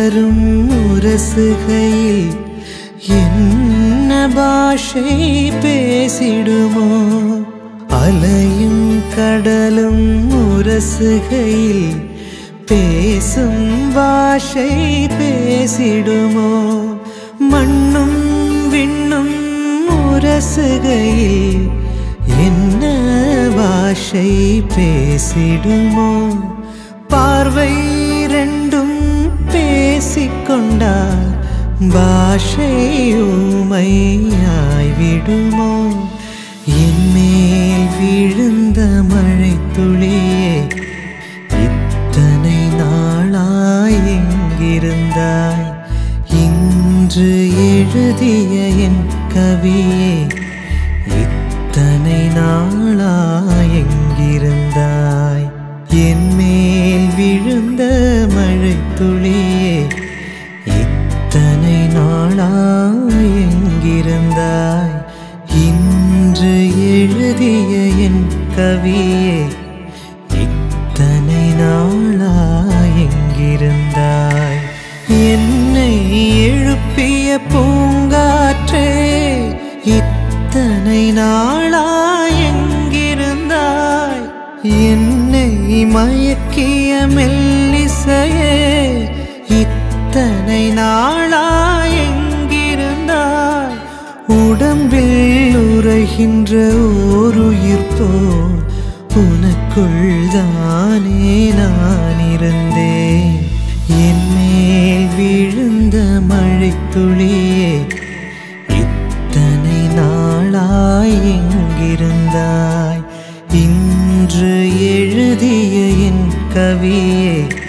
கடலும் உரசுகையில் என்ன பாஷை பேசிடுமோ அலையும் கடலும் உரசுகையில் பேசும் பாஷை பேசிடுமோ மண்ணும் விண்ணும் உரசுகையில் என்ன பாஷை பேசிடுமோ பார்வை ரெண்டும் பேசிக்கொண்டால் பாஷை ஊமையாய்விடுமோ என் மேல் விழுந்த மழை துளியே இத்தனை நாளாய் எங்கிருந்தாய் இன்று எழுதிய என் கவியே இத்தனை நாளாய் எங்கிருந்தாய் என் மேல் விழுந்த மழை துளியே இத்தனை நாளாய் எங்கிருந்தாய் இன்று எழுதிய என் கவியே இத்தனை நாளாய் எங்கிருந்தாய் என்னை எழுப்பிய பூங்காற்றே இத்தனை நாளாய் எங்கிருந்தாய் என்னை மயக்கிய மெல்லிசையே இத்தனை நாளாய் எங்கிருந்தாய் உடம்பில் உரைகின்ற ஓருயிர் போல் உனக்குள் தானே நான் இருந்தேன் என் மேல் விழுந்த மழை துளியே இத்தனை நாளாய் எங்கிருந்தாய் இன்று எழுதிய என் கவியே